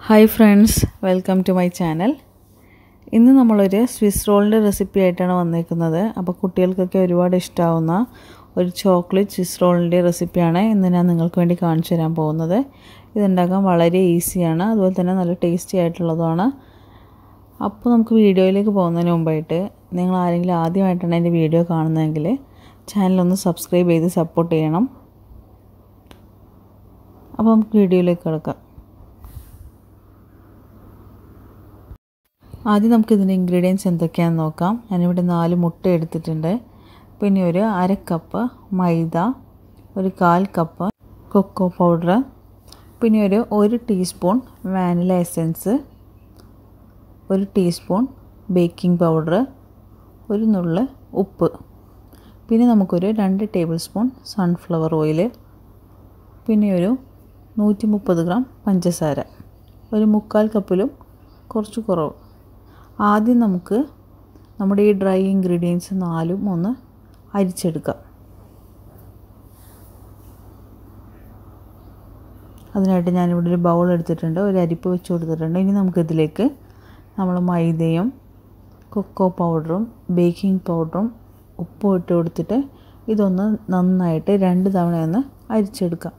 hi friends welcome to my channel ഇന്ന് നമ്മളൊരു Swiss റോളിൻ്റെ recipe ആയിട്ടാണ് വന്നേക്കുന്നത് അപ്പോൾ കുട്ടികൾക്കൊക്കെ ഒരുപാട് ഇഷ്ടമാവുന്ന ഒരു ചോക്ലേറ്റ് സ്വിസ് റോളിൻ്റെ റെസിപ്പിയാണ് ഇന്ന് ഞാൻ നിങ്ങൾക്ക് വേണ്ടി കാണിച്ചു തരാൻ പോകുന്നത് ഇതുണ്ടാക്കാൻ വളരെ ഈസിയാണ് അതുപോലെ തന്നെ നല്ല ടേസ്റ്റി ആയിട്ടുള്ളതുമാണ് അപ്പോൾ നമുക്ക് വീഡിയോയിലേക്ക് പോകുന്നതിന് മുമ്പായിട്ട് നിങ്ങൾ ആരെങ്കിലും ആദ്യമായിട്ടാണ് എൻ്റെ വീഡിയോ കാണുന്നതെങ്കിൽ ചാനലൊന്ന് സബ്സ്ക്രൈബ് ചെയ്ത് സപ്പോർട്ട് ചെയ്യണം അപ്പോൾ നമുക്ക് വീഡിയോയിലേക്ക് കിടക്കാം ആദ്യം നമുക്ക് ഇതിൻ്റെ ഇൻഗ്രീഡിയൻസ് എന്തൊക്കെയാണെന്ന് നോക്കാം ഞാനിവിടെ നാല് മുട്ട എടുത്തിട്ടുണ്ട് പിന്നെ ഒരു അര കപ്പ് മൈദ ഒരു കാൽ കപ്പ് കൊക്കോ പൗഡർ പിന്നെ ഒരു ഒരു ടീസ്പൂൺ വാനില എസൻസ് ഒരു ടീസ്പൂൺ ബേക്കിംഗ് പൗഡർ ഒരു നുള്ള് ഉപ്പ് പിന്നെ നമുക്കൊരു രണ്ട് ടേബിൾ സ്പൂൺ സൺഫ്ലവർ ഓയിൽ പിന്നെ ഒരു നൂറ്റി മുപ്പത് ഗ്രാം പഞ്ചസാര ഒരു മുക്കാൽ കപ്പിലും കുറച്ച് കുറവ് ആദ്യം നമുക്ക് നമ്മുടെ ഈ ഡ്രൈ ഇൻഗ്രീഡിയൻസ് നാലും ഒന്ന് അരിച്ചെടുക്കാം അതിനായിട്ട് ഞാനിവിടെ ഒരു ബൗൾ എടുത്തിട്ടുണ്ട് ഒരു അരിപ്പ് വെച്ച് കൊടുത്തിട്ടുണ്ട് ഇനി നമുക്കിതിലേക്ക് നമ്മൾ മൈദയും കൊക്കോ പൗഡറും ബേക്കിംഗ് പൗഡറും ഉപ്പും ഇട്ട് കൊടുത്തിട്ട് ഇതൊന്ന് നന്നായിട്ട് രണ്ട് തവണ ഒന്ന് അരിച്ചെടുക്കാം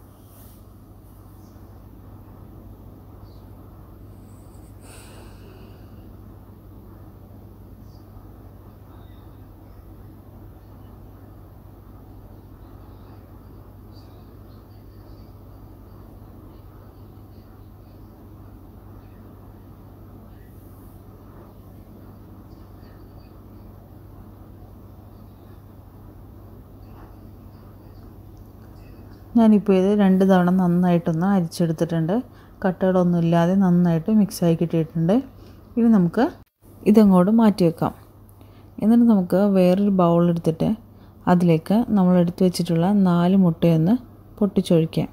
ഞാനിപ്പോൾ ഇത് രണ്ട് തവണ നന്നായിട്ടൊന്ന് അരിച്ചെടുത്തിട്ടുണ്ട് കട്ടകളൊന്നും ഇല്ലാതെ നന്നായിട്ട് മിക്സായി കിട്ടിയിട്ടുണ്ട് ഇനി നമുക്ക് ഇതങ്ങോട്ട് മാറ്റി വെക്കാം എന്നിട്ട് നമുക്ക് വേറൊരു ബൗൾ എടുത്തിട്ട് അതിലേക്ക് നമ്മൾ എടുത്തു വെച്ചിട്ടുള്ള നാല് മുട്ടയൊന്ന് പൊട്ടിച്ചൊഴിക്കാം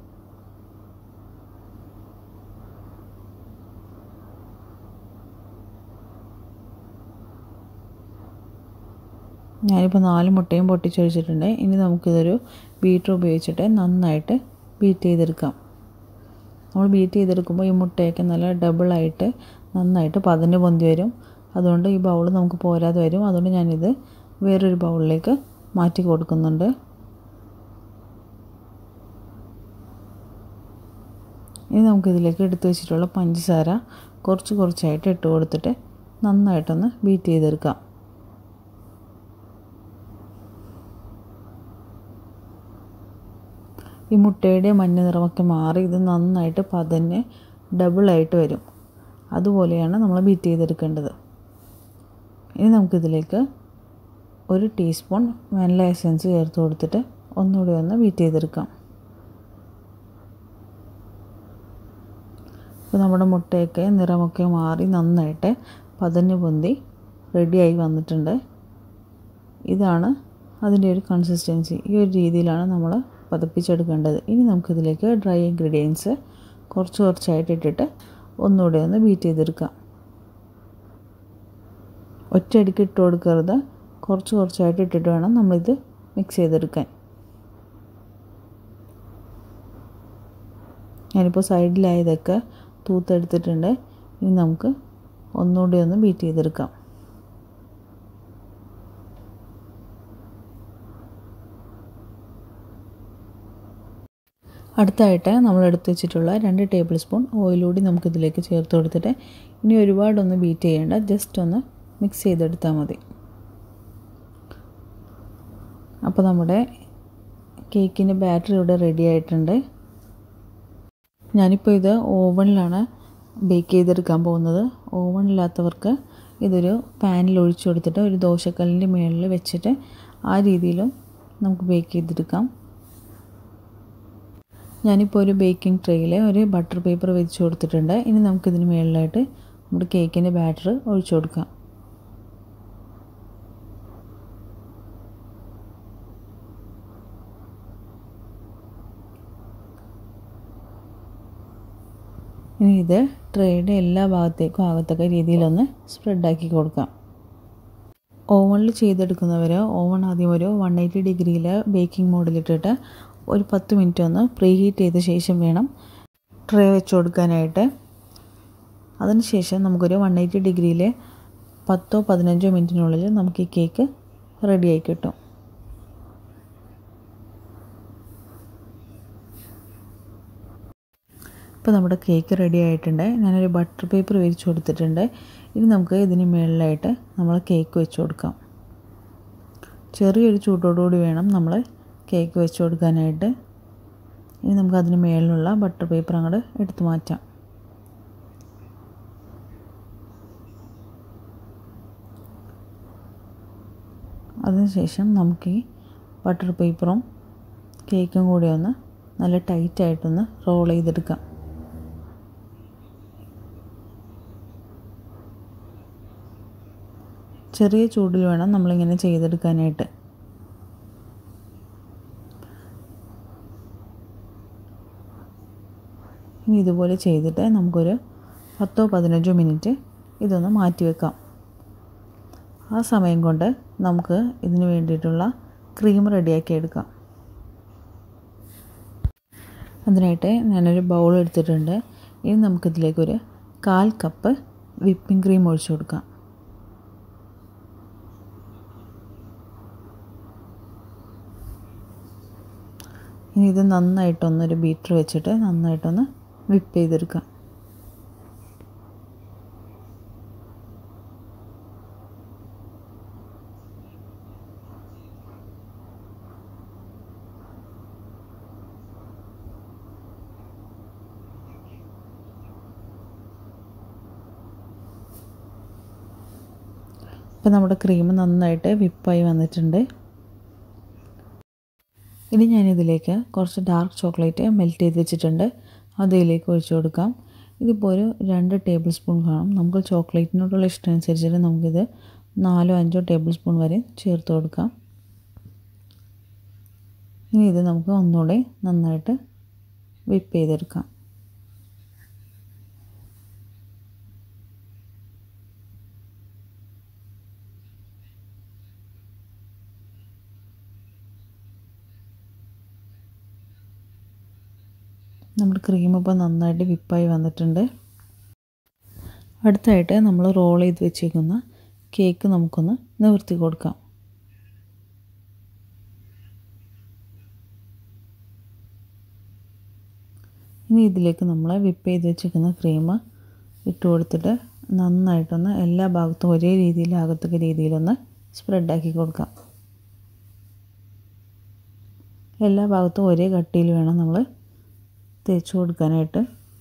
ഞാനിപ്പോൾ നാല് മുട്ടയും പൊട്ടിച്ചൊഴിച്ചിട്ടുണ്ട് ഇനി നമുക്കിതൊരു ബീറ്റർ ഉപയോഗിച്ചിട്ട് നന്നായിട്ട് ബീറ്റ് ചെയ്തെടുക്കാം നമ്മൾ ബീറ്റ് ചെയ്തെടുക്കുമ്പോൾ ഈ മുട്ടയൊക്കെ നല്ല ഡബിളായിട്ട് നന്നായിട്ട് പതിന് പൊന്തി വരും അതുകൊണ്ട് ഈ ബൗൾ നമുക്ക് പോരാതെ വരും അതുകൊണ്ട് ഞാനിത് വേറൊരു ബൗളിലേക്ക് മാറ്റി കൊടുക്കുന്നുണ്ട് ഇനി നമുക്കിതിലേക്ക് എടുത്തു വെച്ചിട്ടുള്ള പഞ്ചസാര കുറച്ച് കുറച്ചായിട്ട് ഇട്ട് കൊടുത്തിട്ട് നന്നായിട്ടൊന്ന് ബീറ്റ് ചെയ്തെടുക്കാം ഈ മുട്ടയുടെ മഞ്ഞ നിറമൊക്കെ മാറി ഇത് നന്നായിട്ട് പതഞ്ഞ് ഡബിളായിട്ട് വരും അതുപോലെയാണ് നമ്മൾ ബീറ്റ് ചെയ്തെടുക്കേണ്ടത് ഇനി നമുക്കിതിലേക്ക് ഒരു ടീസ്പൂൺ വാനില എസൻസ് ചേർത്ത് കൊടുത്തിട്ട് ഒന്നുകൂടി ഒന്ന് ബീറ്റ് ചെയ്തെടുക്കാം ഇപ്പോൾ നമ്മുടെ മുട്ടയൊക്കെ നിറമൊക്കെ മാറി നന്നായിട്ട് പതഞ്ഞ് പൊന്തി റെഡിയായി വന്നിട്ടുണ്ട് ഇതാണ് അതിൻ്റെ ഒരു കൺസിസ്റ്റൻസി ഈ ഒരു രീതിയിലാണ് നമ്മൾ പതപ്പിച്ചെടുക്കേണ്ടത് ഇനി നമുക്കിതിലേക്ക് ഡ്രൈ ഇൻഗ്രീഡിയൻസ് കുറച്ച് കുറച്ചായിട്ട് ഇട്ടിട്ട് ഒന്നുകൂടെ ഒന്ന് ബീറ്റ് ചെയ്തെടുക്കാം ഒറ്റയടിക്ക് ഇട്ട് കൊടുക്കരുത് കുറച്ച് കുറച്ചായിട്ട് ഇട്ടിട്ട് വേണം നമ്മളിത് മിക്സ് ചെയ്തെടുക്കാൻ ഞാനിപ്പോൾ സൈഡിലായതൊക്കെ തൂത്തെടുത്തിട്ടുണ്ട് ഇനി നമുക്ക് ഒന്നുകൂടി ഒന്ന് ബീറ്റ് ചെയ്തെടുക്കാം അടുത്തായിട്ട് നമ്മൾ എടുത്ത് വെച്ചിട്ടുള്ള രണ്ട് ടേബിൾ സ്പൂൺ ഓയിലൂടി നമുക്കിതിലേക്ക് ചേർത്ത് കൊടുത്തിട്ട് ഇനി ഒരുപാടൊന്ന് ബീറ്റ് ചെയ്യേണ്ട ജസ്റ്റ് ഒന്ന് മിക്സ് ചെയ്തെടുത്താൽ മതി അപ്പോൾ നമ്മുടെ കേക്കിൻ്റെ ബാറ്ററി ഇവിടെ റെഡി ആയിട്ടുണ്ട് ഞാനിപ്പോൾ ഇത് ഓവനിലാണ് ബേക്ക് ചെയ്തെടുക്കാൻ പോകുന്നത് ഓവനില്ലാത്തവർക്ക് ഇതൊരു പാനിൽ ഒഴിച്ചു കൊടുത്തിട്ട് ഒരു ദോശക്കല്ലിൻ്റെ മുകളിൽ വെച്ചിട്ട് ആ രീതിയിലും നമുക്ക് ബേക്ക് ചെയ്തെടുക്കാം ഞാനിപ്പോൾ ഒരു ബേക്കിംഗ് ട്രേയിൽ ഒരു ബട്ടർ പേപ്പർ വെച്ച് കൊടുത്തിട്ടുണ്ട് ഇനി നമുക്കിതിന് മുകളിലായിട്ട് നമ്മുടെ കേക്കിൻ്റെ ബാറ്റർ ഒഴിച്ചു കൊടുക്കാം ഇനി ഇത് ട്രേയുടെ എല്ലാ ഭാഗത്തേക്കും ആകത്തക്ക രീതിയിലൊന്ന് സ്പ്രെഡാക്കി കൊടുക്കാം ഓവണിൽ ചെയ്തെടുക്കുന്നവർ ഓവൺ ആദ്യം ഒരു വൺ എയ്റ്റി ഡിഗ്രിയിൽ ബേക്കിംഗ് മോഡിലിട്ടിട്ട് ഒരു പത്ത് മിനിറ്റ് ഒന്ന് പ്രീ ഹീറ്റ് ചെയ്ത ശേഷം വേണം ട്രേ വെച്ച് കൊടുക്കാനായിട്ട് അതിനുശേഷം നമുക്കൊരു വൺ എയ്റ്റി ഡിഗ്രിയിൽ പത്തോ പതിനഞ്ചോ മിനിറ്റിനുള്ളിൽ നമുക്ക് ഈ കേക്ക് റെഡിയായി കിട്ടും ഇപ്പോൾ നമ്മുടെ കേക്ക് റെഡി ആയിട്ടുണ്ട് ഞാനൊരു ബട്ടർ പേപ്പർ വിരിച്ചു കൊടുത്തിട്ടുണ്ട് ഇനി നമുക്ക് ഇതിന് മുകളിലായിട്ട് നമ്മൾ കേക്ക് വെച്ച് കൊടുക്കാം ചെറിയൊരു ചൂട്ടോടുകൂടി വേണം നമ്മൾ കേക്ക് വെച്ച് കൊടുക്കാനായിട്ട് ഇനി നമുക്ക് അതിന് മുകളിലുള്ള ബട്ടർ പേപ്പർ അങ്ങോട്ട് എടുത്തു മാറ്റാം അതിനുശേഷം നമുക്ക് ഈ ബട്ടർ പേപ്പറും കേക്കും കൂടി ഒന്ന് നല്ല ടൈറ്റായിട്ടൊന്ന് റോൾ ചെയ്തെടുക്കാം ചെറിയ ചൂടിൽ വേണം നമ്മളിങ്ങനെ ചെയ്തെടുക്കാനായിട്ട് ഇനി ഇതുപോലെ ചെയ്തിട്ട് നമുക്കൊരു പത്തോ പതിനഞ്ചോ മിനിറ്റ് ഇതൊന്ന് മാറ്റി വെക്കാം ആ സമയം കൊണ്ട് നമുക്ക് ഇതിന് വേണ്ടിയിട്ടുള്ള ക്രീം റെഡിയാക്കി എടുക്കാം അതിനായിട്ട് ഞാനൊരു ബൗൾ എടുത്തിട്ടുണ്ട് ഇനി നമുക്കിതിലേക്കൊരു കാൽ കപ്പ് വിപ്പിംഗ് ക്രീം ഒഴിച്ചു കൊടുക്കാം ഇനി ഇത് നന്നായിട്ടൊന്നൊരു ബീറ്റർ വെച്ചിട്ട് നന്നായിട്ടൊന്ന് വിപ്പ് ചെയ്തെടുക്കാം ഇപ്പോൾ നമ്മുടെ ക്രീം നന്നായിട്ട് വിപ്പായി വന്നിട്ടുണ്ട് ഇനി ഞാനിതിലേക്ക് കുറച്ച് ഡാർക്ക് ചോക്ലേറ്റ് മെൽറ്റ് ചെയ്ത് വെച്ചിട്ടുണ്ട് അത് ഇതിലേക്ക് ഒഴിച്ചു കൊടുക്കാം ഇതിപ്പോൾ ഒരു രണ്ട് ടേബിൾ സ്പൂൺ കാണും നമുക്ക് ചോക്ലേറ്റിനോടുള്ള ഇഷ്ടം അനുസരിച്ചിട്ട് നമുക്കിത് നാലോ അഞ്ചോ ടേബിൾ സ്പൂൺ വരെ ചേർത്ത് കൊടുക്കാം ഇനി ഇത് നമുക്ക് ഒന്നുകൂടെ നന്നായിട്ട് വിപ്പ് ചെയ്തെടുക്കാം നമ്മുടെ ക്രീം ഇപ്പോൾ നന്നായിട്ട് വിപ്പായി വന്നിട്ടുണ്ട് അടുത്തായിട്ട് നമ്മൾ റോൾ ചെയ്ത് വെച്ചേക്കുന്ന കേക്ക് നമുക്കൊന്ന് നിവർത്തി കൊടുക്കാം ഇനി ഇതിലേക്ക് നമ്മൾ വിപ്പ് ചെയ്ത് വെച്ചേക്കുന്ന ക്രീം ഇട്ട് കൊടുത്തിട്ട് നന്നായിട്ടൊന്ന് എല്ലാ ഭാഗത്തും ഒരേ രീതിയിലാകത്തക്ക രീതിയിലൊന്ന് സ്പ്രെഡാക്കി കൊടുക്കാം എല്ലാ ഭാഗത്തും ഒരേ കട്ടിയിൽ വേണം നമ്മൾ തേച്ച് കൊടുക്കാനായിട്ട്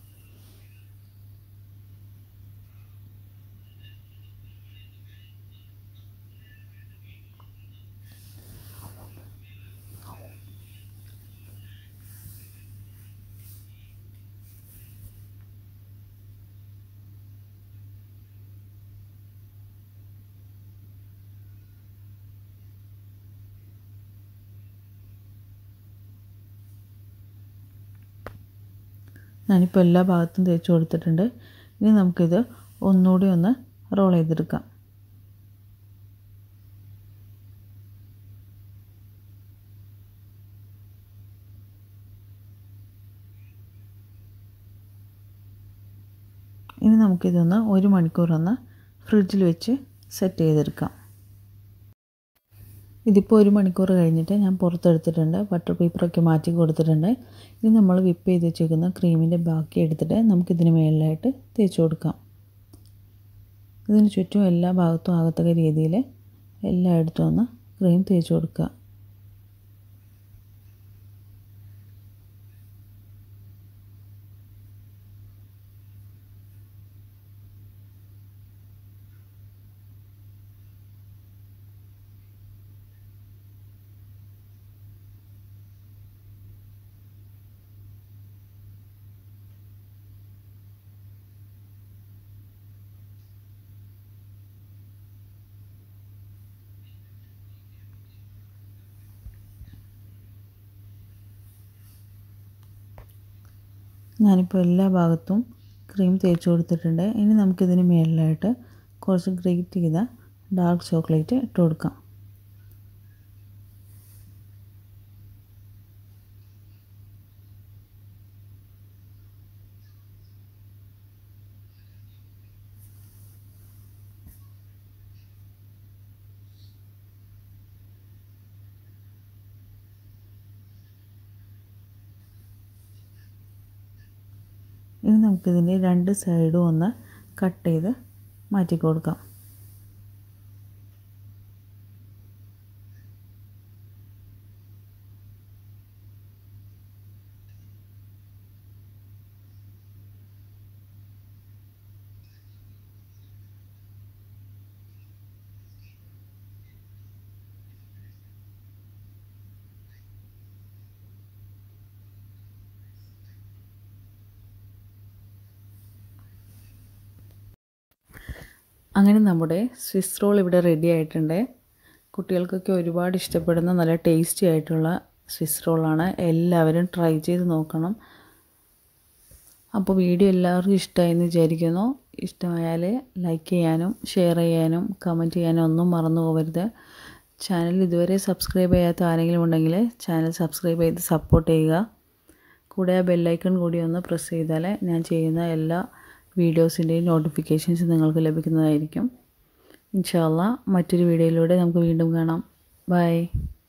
ഞാനിപ്പോൾ എല്ലാ ഭാഗത്തും തേച്ച് കൊടുത്തിട്ടുണ്ട് ഇനി നമുക്കിത് ഒന്നുകൂടി ഒന്ന് റോൾ ചെയ്തെടുക്കാം ഇനി നമുക്കിതൊന്ന് ഒരു മണിക്കൂറൊന്ന് ഫ്രിഡ്ജിൽ വെച്ച് സെറ്റ് ചെയ്തെടുക്കാം ഇതിപ്പോൾ ഒരു മണിക്കൂർ കഴിഞ്ഞിട്ട് ഞാൻ പുറത്തെടുത്തിട്ടുണ്ട് ബട്ടർ പേപ്പറൊക്കെ മാറ്റി കൊടുത്തിട്ടുണ്ട് ഇനി നമ്മൾ വിപ്പ് ചെയ്ത് വെച്ചേക്കുന്ന ക്രീമിൻ്റെ ബാക്കി എടുത്തിട്ട് നമുക്കിതിന് മേളിലായിട്ട് തേച്ച് കൊടുക്കാം ഇതിന് ചുറ്റും എല്ലാ ഭാഗത്തും ആകത്തക്ക രീതിയിൽ എല്ലായിടത്തും ഒന്ന് ക്രീം തേച്ച് കൊടുക്കുക ഞാനിപ്പോൾ എല്ലാ ഭാഗത്തും ക്രീം തേച്ച് കൊടുത്തിട്ടുണ്ട് ഇനി നമുക്കിതിന് മുകളിലായിട്ട് കുറച്ച് ഗ്രേറ്റ് ചെയ്ത ഡാർക്ക് ചോക്ലേറ്റ് ഇട്ട് കൊടുക്കാം ഇനി നമുക്കിതിൻ്റെ രണ്ട് സൈഡും ഒന്ന് കട്ട് ചെയ്ത് മാറ്റി കൊടുക്കാം അങ്ങനെ നമ്മുടെ സ്വിസ് റോൾ ഇവിടെ റെഡി ആയിട്ടുണ്ട് കുട്ടികൾക്കൊക്കെ ഒരുപാട് ഇഷ്ടപ്പെടുന്ന നല്ല ടേസ്റ്റി ആയിട്ടുള്ള സ്വിസ് റോളാണ് എല്ലാവരും ട്രൈ ചെയ്ത് നോക്കണം അപ്പോൾ വീഡിയോ എല്ലാവർക്കും ഇഷ്ടമായെന്ന് വിചാരിക്കുന്നു ഇഷ്ടമായാൽ ലൈക്ക് ചെയ്യാനും ഷെയർ ചെയ്യാനും കമൻറ്റ് ചെയ്യാനും ഒന്നും മറന്നു പോകരുത് ചാനൽ ഇതുവരെ സബ്സ്ക്രൈബ് ചെയ്യാത്ത ആരെങ്കിലും ഉണ്ടെങ്കിൽ ചാനൽ സബ്സ്ക്രൈബ് ചെയ്ത് സപ്പോർട്ട് ചെയ്യുക കൂടെ ആ ബെല്ലൈക്കൺ കൂടി ഒന്ന് പ്രസ് ചെയ്താൽ ഞാൻ ചെയ്യുന്ന എല്ലാ വീഡിയോസിൻ്റെയും നോട്ടിഫിക്കേഷൻസ് നിങ്ങൾക്ക് ലഭിക്കുന്നതായിരിക്കും ഇൻഷാല്ല മറ്റൊരു വീഡിയോയിലൂടെ നമുക്ക് വീണ്ടും കാണാം ബൈ